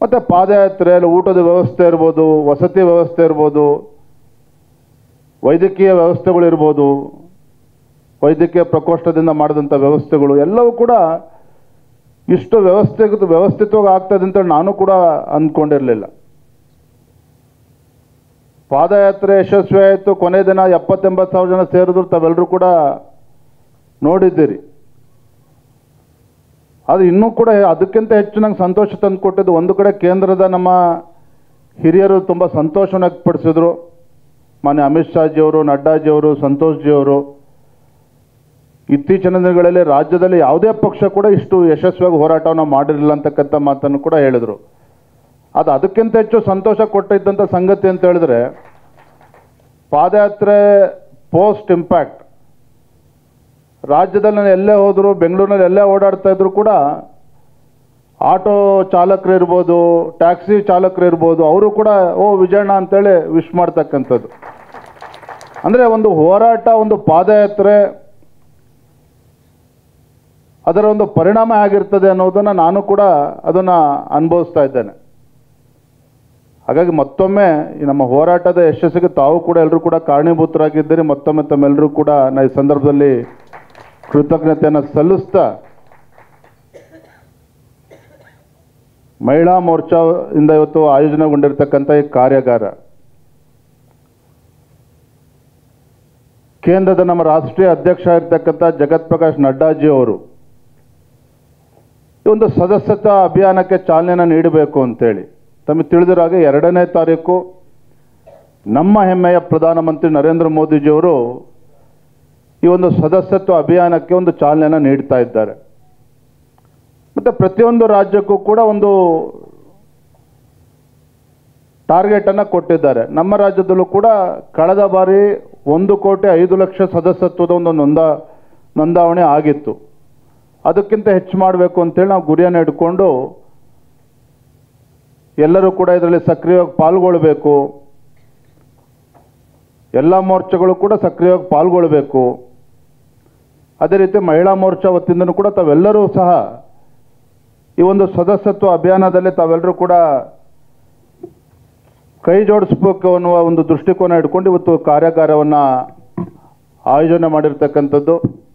ಮತ್ತು ಪಾದಯಾತ್ರೆಯಲ್ಲಿ ಊಟದ ವ್ಯವಸ್ಥೆ ಇರ್ಬೋದು ವಸತಿ ವ್ಯವಸ್ಥೆ ಇರ್ಬೋದು ವೈದ್ಯಕೀಯ ವ್ಯವಸ್ಥೆಗಳಿರ್ಬೋದು ವೈದ್ಯಕೀಯ ಪ್ರಕೋಷ್ಠದಿಂದ ಮಾಡಿದಂಥ ವ್ಯವಸ್ಥೆಗಳು ಎಲ್ಲವೂ ಕೂಡ ಇಷ್ಟು ವ್ಯವಸ್ಥೆ ವ್ಯವಸ್ಥಿತವಾಗಿ ಆಗ್ತದೆ ಅಂತ ನಾನು ಕೂಡ ಅಂದ್ಕೊಂಡಿರಲಿಲ್ಲ ಪಾದಯಾತ್ರೆ ಯಶಸ್ವಿ ಆಯಿತು ಕೊನೆ ದಿನ ಎಪ್ಪತ್ತೆಂಬತ್ತು ಸಾವಿರ ಜನ ಸೇರಿದ್ರು ತಾವೆಲ್ಲರೂ ಕೂಡ ನೋಡಿದ್ದೀರಿ ಅದು ಇನ್ನೂ ಕೂಡ ಅದಕ್ಕಿಂತ ಹೆಚ್ಚು ನಂಗೆ ಸಂತೋಷ ತಂದುಕೊಟ್ಟಿದ್ದು ಒಂದು ಕಡೆ ಕೇಂದ್ರದ ನಮ್ಮ ಹಿರಿಯರು ತುಂಬ ಸಂತೋಷವನ್ನು ವ್ಯಕ್ತಪಡಿಸಿದ್ರು ಮಾನ್ಯ ಅಮಿತ್ ಶಾಜಿಯವರು ನಡ್ಡಾಜಿಯವರು ಸಂತೋಷ್ಜಿಯವರು ಇತ್ತೀಚಿನ ದಿನಗಳಲ್ಲಿ ರಾಜ್ಯದಲ್ಲಿ ಯಾವುದೇ ಪಕ್ಷ ಕೂಡ ಇಷ್ಟು ಯಶಸ್ವಿಯಾಗಿ ಹೋರಾಟವನ್ನು ಮಾಡಿರಲಿಲ್ಲ ಅಂತಕ್ಕಂಥ ಮಾತನ್ನು ಕೂಡ ಹೇಳಿದರು ಅದು ಅದಕ್ಕಿಂತ ಹೆಚ್ಚು ಸಂತೋಷ ಕೊಟ್ಟಿದ್ದಂಥ ಸಂಗತಿ ಅಂತ ಹೇಳಿದ್ರೆ ಪಾದಯಾತ್ರೆ ಪೋಸ್ಟ್ ಇಂಪ್ಯಾಕ್ಟ್ ರಾಜ್ಯದಲ್ಲಿ ನಾನು ಎಲ್ಲೇ ಹೋದ್ರು ಬೆಂಗಳೂರಿನಲ್ಲಿ ಎಲ್ಲೇ ಓಡಾಡ್ತಾ ಇದ್ರು ಕೂಡ ಆಟೋ ಚಾಲಕರು ಇರ್ಬೋದು ಟ್ಯಾಕ್ಸಿ ಚಾಲಕರು ಇರ್ಬೋದು ಅವರು ಕೂಡ ಓ ವಿಜಯಣ್ಣ ಅಂತೇಳಿ ವಿಶ್ ಮಾಡ್ತಕ್ಕಂಥದ್ದು ಅಂದರೆ ಒಂದು ಹೋರಾಟ ಒಂದು ಪಾದಯಾತ್ರೆ ಅದರ ಒಂದು ಪರಿಣಾಮ ಆಗಿರ್ತದೆ ಅನ್ನೋದನ್ನು ನಾನು ಕೂಡ ಅದನ್ನು ಅನುಭವಿಸ್ತಾ ಇದ್ದೇನೆ ಹಾಗಾಗಿ ಮತ್ತೊಮ್ಮೆ ಈ ನಮ್ಮ ಹೋರಾಟದ ಯಶಸ್ಸಿಗೆ ತಾವು ಕೂಡ ಎಲ್ಲರೂ ಕೂಡ ಕಾರಣೀಭೂತರಾಗಿದ್ದೀರಿ ಮತ್ತೊಮ್ಮೆ ತಮ್ಮೆಲ್ಲರೂ ಕೂಡ ನಾ ಈ ಸಂದರ್ಭದಲ್ಲಿ ಕೃತಜ್ಞತೆಯನ್ನು ಸಲ್ಲಿಸ್ತಾ ಮಹಿಳಾ ಮೋರ್ಚಾದಿಂದ ಇವತ್ತು ಆಯೋಜನೆಗೊಂಡಿರ್ತಕ್ಕಂಥ ಈ ಕಾರ್ಯಾಗಾರ ಕೇಂದ್ರದ ನಮ್ಮ ರಾಷ್ಟ್ರೀಯ ಅಧ್ಯಕ್ಷ ಆಗಿರ್ತಕ್ಕಂಥ ಜಗತ್ ಪ್ರಕಾಶ್ ನಡ್ಡಾಜಿ ಅವರು ಈ ಒಂದು ಸದಸ್ಯತಾ ಅಭಿಯಾನಕ್ಕೆ ಚಾಲನೆಯನ್ನು ನೀಡಬೇಕು ಅಂತೇಳಿ ತಮಗೆ ತಿಳಿದಿರೋ ಹಾಗೆ ಎರಡನೇ ತಾರೀಕು ನಮ್ಮ ಹೆಮ್ಮೆಯ ಪ್ರಧಾನಮಂತ್ರಿ ನರೇಂದ್ರ ಮೋದಿಜಿಯವರು ಈ ಒಂದು ಸದಸ್ಯತ್ವ ಅಭಿಯಾನಕ್ಕೆ ಒಂದು ಚಾಲನೆಯನ್ನು ನೀಡ್ತಾ ಇದ್ದಾರೆ ಮತ್ತು ಪ್ರತಿಯೊಂದು ರಾಜ್ಯಕ್ಕೂ ಕೂಡ ಒಂದು ಟಾರ್ಗೆಟನ್ನು ಕೊಟ್ಟಿದ್ದಾರೆ ನಮ್ಮ ರಾಜ್ಯದಲ್ಲೂ ಕೂಡ ಕಳೆದ ಬಾರಿ ಒಂದು ಕೋಟಿ ಐದು ಲಕ್ಷ ಸದಸ್ಯತ್ವದ ಒಂದು ನೋಂದಾ ನೋಂದಾವಣೆ ಆಗಿತ್ತು ಅದಕ್ಕಿಂತ ಹೆಚ್ಚು ಮಾಡಬೇಕು ಅಂತೇಳಿ ನಾವು ಗುರಿಯನ್ನು ಇಟ್ಕೊಂಡು ಎಲ್ಲರೂ ಕೂಡ ಇದರಲ್ಲಿ ಸಕ್ರಿಯವಾಗಿ ಪಾಲ್ಗೊಳ್ಬೇಕು ಎಲ್ಲ ಮೋರ್ಚಾಗಳು ಕೂಡ ಸಕ್ರಿಯವಾಗಿ ಪಾಲ್ಗೊಳ್ಬೇಕು ಅದೇ ರೀತಿ ಮಹಿಳಾ ಮೋರ್ಚಾ ವತಿಯಿಂದನೂ ಕೂಡ ತಾವೆಲ್ಲರೂ ಸಹ ಈ ಒಂದು ಸದಸ್ಯತ್ವ ಅಭಿಯಾನದಲ್ಲಿ ತಾವೆಲ್ಲರೂ ಕೂಡ ಕೈ ಜೋಡಿಸ್ಬೇಕು ಅನ್ನುವ ಒಂದು ದೃಷ್ಟಿಕೋನ ಇಟ್ಕೊಂಡು ಇವತ್ತು ಕಾರ್ಯಾಗಾರವನ್ನು ಆಯೋಜನೆ ಮಾಡಿರ್ತಕ್ಕಂಥದ್ದು